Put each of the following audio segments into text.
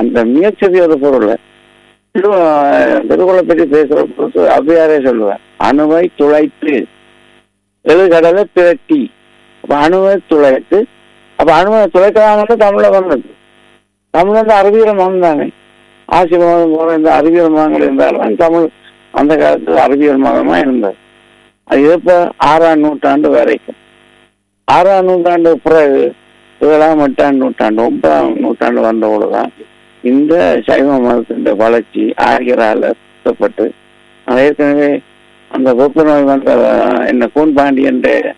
அந்த மிகச்சிறிய ஒரு பொருள் திருக்குறளை பற்றி பேசுற பொறுத்து அவ்வையாரே சொல்லுவேன் அணுவை துளைத்து எழுகடலை பிரட்டி அப்ப அணுவை துளைத்து அப்ப அணுவை துளைக்கலாம் தமிழ்ல வந்தது தமிழ் வந்து அறிவியல் மதம் தானே ஆசி மதம் போல இந்த அறிவியல் மதங்கள் இருந்தாலும் தமிழ் அந்த காலத்துல அறிவியல் மதமா இருந்தது அது இப்ப ஆறாம் நூற்றாண்டு வரைக்கும் ஆறாம் நூற்றாண்டு பிறகு ஏழாம் எட்டாம் நூற்றாண்டு ஒன்பதாம் நூற்றாண்டு வந்தபோதுதான் இந்த சைவ மதத்தின் வளர்ச்சி ஆரியரால் சுத்தப்பட்டு நான் ஏற்கனவே அந்த வெப்ப நோய் வந்த என்ன கூன் பாண்டியன்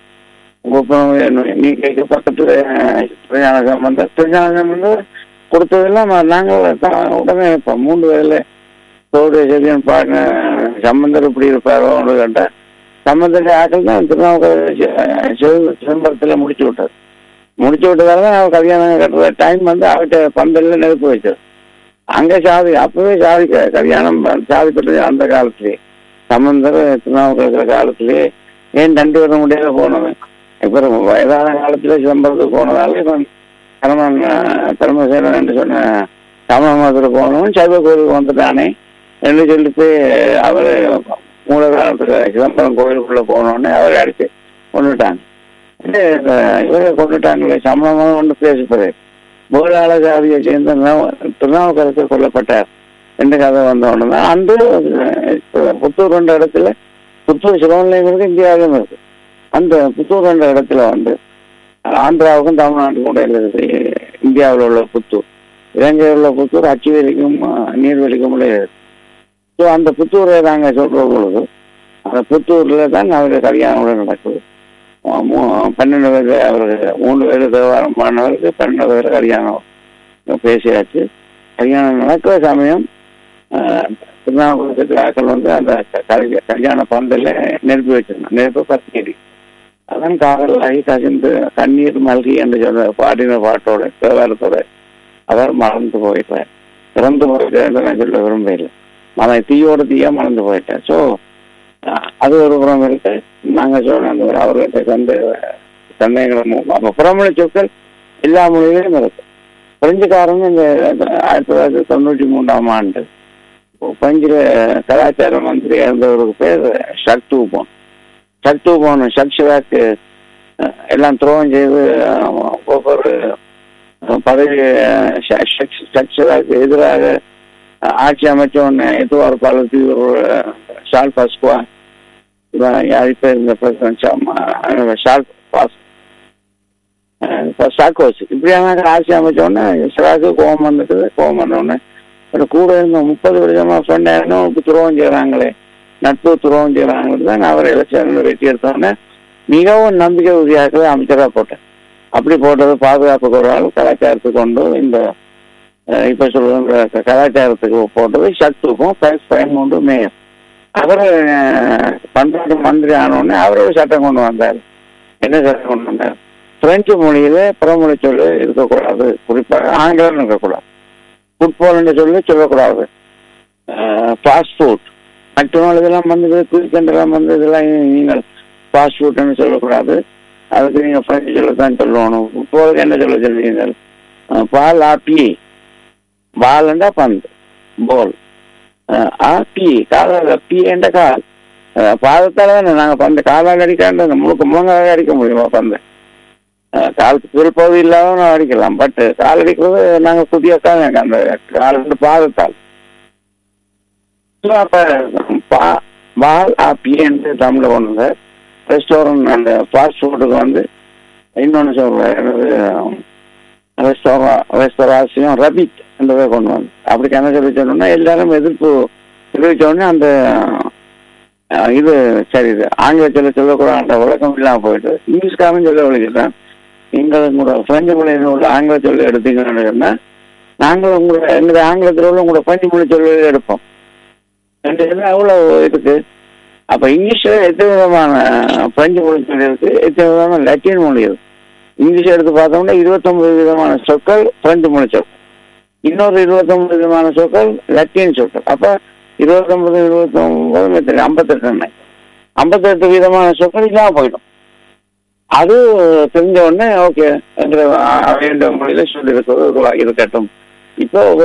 வெப்ப நோய் நீக்க பக்கத்துல திருஞான சம்பந்தம் திருஞான சம்பந்தம் கொடுத்ததெல்லாம் நாங்கள் தான் உடனே இப்போ மூன்று வயதுல தோடு செடியன் பாடின சம்பந்தர் இப்படி இருப்பாரோன்னு கேட்டா சம்பந்தர் ஆக்கள் தான் திருநாவுக்கரசு சிதம்பரத்தில் முடிச்சு விட்டார் முடிச்சு விட்டதால தான் அவர் கல்யாணம் கட்டுற டைம் வந்து அவர்கிட்ட பந்தல்ல நெருப்பு வச்சது அங்கே சாதி அப்பவே சாதி க- கல்யாணம் சாதிப்பட்டது அந்த காலத்திலே சம்பந்தர் திருநாவுக்கரசர் காலத்திலே ஏன் ரெண்டு வர முடியாத போனவன் இப்போ வயதான காலத்துல சிதம்பரத்துக்கு போனதால இவன் கணவன் பெருமசேரன் என்று சொன்ன தமிழகத்தில் போனவன் சைவ கோயிலுக்கு வந்துட்டானே என்று சொல்லிட்டு அவர் மூல காலத்துல சிதம்பரம் கோயிலுக்குள்ள போனோடனே அவரை அடிச்சு கொண்டுட்டாங்க இது, அஹ், இவரை கொண்டுட்டாங்களே சம்பளமாக ஒன்று பேசுறது போராள ஜாதியை சேர்ந்த நவ- திருநாவுக்கரசர் கொல்லப்பட்டார் என்ற கதை வந்த உடனே தான் அன்று அஹ், புத்தூர் என்ற இடத்துல புத்தூர் சிவனிலையும் இருக்கு இந்தியாவிலும் இருக்கு அந்த புத்தூர் என்ற இடத்துல வந்து ஆந்திராவுக்கும் தமிழ்நாட்டுக்கும் இடையில இருக்கு இந்தியாவில் உள்ள புத்தூர் இலங்கையில் உள்ள புத்தூர் அச்சுவேலிக்கும் அஹ், நீர்வேலிக்கும் உள்ள இருக்கு ஸோ அந்த புத்தூரை நாங்கள் சொல்ற பொழுது அந்த புத்தூர்ல தான் அவருக்கு கல்யாணம் கூட நடக்குது மூ- மூ- பன்னெண்டு பேர் அவருக்கு மூணு பேர் தேவாரம் மாணவருக்கு பன்னெண்டு பேர் கல்யாணம் பேசியாச்சு கல்யாணம் நடக்கிற சமயம் ஆஹ், திருநாவுக்கரசு ஆக்கள் வந்து அந்த க- கல்ய- கல்யாண பந்தல்ல நெருப்பி வச்சிருந்தாங்க நெருப்பு பத்தியடி அதான் காதல் ஆகி கசிந்து கண்ணீர் மல்கி என்று சொல்ற பாடின பாட்டோட தேவாரத்தோட அவர் மறந்து போயிட்டார் இறந்து போயிட்டார் நான் சொல்ல விரும்பல அவன் தீயோட தீயா மறந்து போயிட்டார் ஸோ அது ஒரு புறம் இருக்கு நாங்க சொன்ன அந்த அவர்கிட்ட சந்தை சந்தேகங்களும் அப்ப புறமொழி சொற்கள் எல்லா மொழியிலும் இருக்கு பிரெஞ்சுக்காரங்க இந்த ஆயிரத்தி தொள்ளாயிரத்தி தொண்ணூற்றி மூன்றாம் ஆண்டு பஞ்சில கலாச்சார மந்திரி இருந்தவருக்கு பேர் சக்தூபம் சக்தூபம் சக்ஷராக்கு எல்லாம் துரோகம் செய்து அஹ், ஒவ்வொரு அஹ், பதவி சக்ஷராக்கு எதிராக அஹ், ஆட்சி அமைச்ச உடனே எதுவார் பாலத்தி ஷால் பாஸ்குவா யாருக்கு இந்த பிரசிடன்ட் ஷால் பாஸ் சாக்கோஸ் இப்படியான ஆட்சி அமைச்ச உடனே சிராக்கு கோபம் வந்துட்டு கோபம் வந்த உடனே ஒரு கூட இருந்த முப்பது வருஷமா சொன்னேன்னு துரோகம் செய்யறாங்களே நட்பு துரோகம் செய்யறாங்கன்னு தான் அவர் எலெக்ஷன்ல வெற்றி எடுத்தோடனே மிகவும் நம்பிக்கை உறுதியாக அமைச்சரா போட்டேன் அப்படி போட்டது பாதுகாப்பு குரல் கலாச்சாரத்துக்கு கொண்டு இந்த அஹ், இப்ப சொல்ற க- கலாச்சாரத்துக்கு போட்டது சத்துக்கும் பதிமூன்று மேயர் அவர் பண்பாட்டு மந்திரி ஆனோடனே அவரோட சட்டம் கொண்டு வந்தார் என்ன சட்டம் கொண்டு வந்தார் பிரெஞ்சு மொழியில புறமொழி சொல்லு இருக்கக்கூடாது குறிப்பாக ஆங்கிலம் இருக்கக்கூடாது ஃபுட்பால் என்று சொல்லி சொல்லக்கூடாது ஃபாஸ்ட் ஃபுட் மற்றவங்க இதெல்லாம் வந்து குயிக் எல்லாம் வந்து இதெல்லாம் நீங்கள் ஃபாஸ்ட் ஃபுட்னு சொல்லக்கூடாது அதுக்கு நீங்க பிரெஞ்சு சொல்லத்தான் சொல்லணும் ஃபுட்பாலுக்கு என்ன சொல்ல சொல்லுவீங்க அஹ், பால் ஆப்பி பால்ண்டா பந்து பால் ஆ பி காலால் பி என்ற கால் அஹ், பாதத்தால தானே நாங்கள் பந்து காலால் அடிக்காண்டு முழுக்க முழங்காக அடிக்க முடியுமா பந்து அஹ், காலுக்கு பிற்பகுதி இல்லாத அடிக்கலாம் பட் கால் அடிக்கிறது நாங்கள் புதிய கால் அந்த கால் வந்து பாதத்தால் So, அப்ப பா பால் ஆப்பியன்ட்டு தமிழ்ல கொண்டு வந்த ரெஸ்டாரண்ட் அந்த ஃபாஸ்ட் ஃபுட்டுக்கு வந்து இன்னொன்று சொல்றேன் ரெஸ்டாரா ரெஸ்டாராசியம் ரபிட் என்றதை கொண்டு வந்து அப்படி கணக்கு சொல்லி சொன்னோம்னா எல்லாரும் எதிர்ப்பு தெரிவிச்ச உடனே அந்த அஹ், இது சரி இது ஆங்கில சொல்ல சொல்லக்கூடாது அந்த விளக்கம் இல்லாமல் போயிட்டு இங்கிலீஷ்காரன் சொல்ல விளைச்சிட்டேன் நீங்கள் உங்களோட பிரெஞ்சு மொழியில் உள்ள ஆங்கில சொல்லி எடுத்தீங்கன்னு சொன்னால் நாங்கள் உங்களோட எங்களுடைய ஆங்கிலத்தில் உள்ள உங்களோட பிரெஞ்சு மொழி சொல்லி எடுப்போம் ரெண்டு இதுல அவ்வளோ இருக்கு அப்ப இங்கிலீஷ்ல எத்தனை விதமான பிரெஞ்சு மொழி சொல்லி இருக்கு எத்தனை விதமான லத்தீன் மொழி இருக்கு இங்கிலீஷ் எடுத்து பார்த்தோம்னா இருபத்தொன்பது விதமான சொற்கள் பிரெஞ்சு மொழி சொற்கள் இன்னொரு இருபத்தொன்பது விதமான சொற்கள் லத்தீன் சொற்கள் அப்ப இருபத்தொன்பது இருபத்தொன்பது எத்தனை ஐம்பத்தெட்டு என்ன ஐம்பத்தெட்டு விதமான சொற்கள் இல்லாம போயிடும் அது தெரிஞ்ச உடனே ஓகே என்ற வேண்டிய மொழியில சொல்லி இருக்கிறது இருக்கட்டும் இப்போ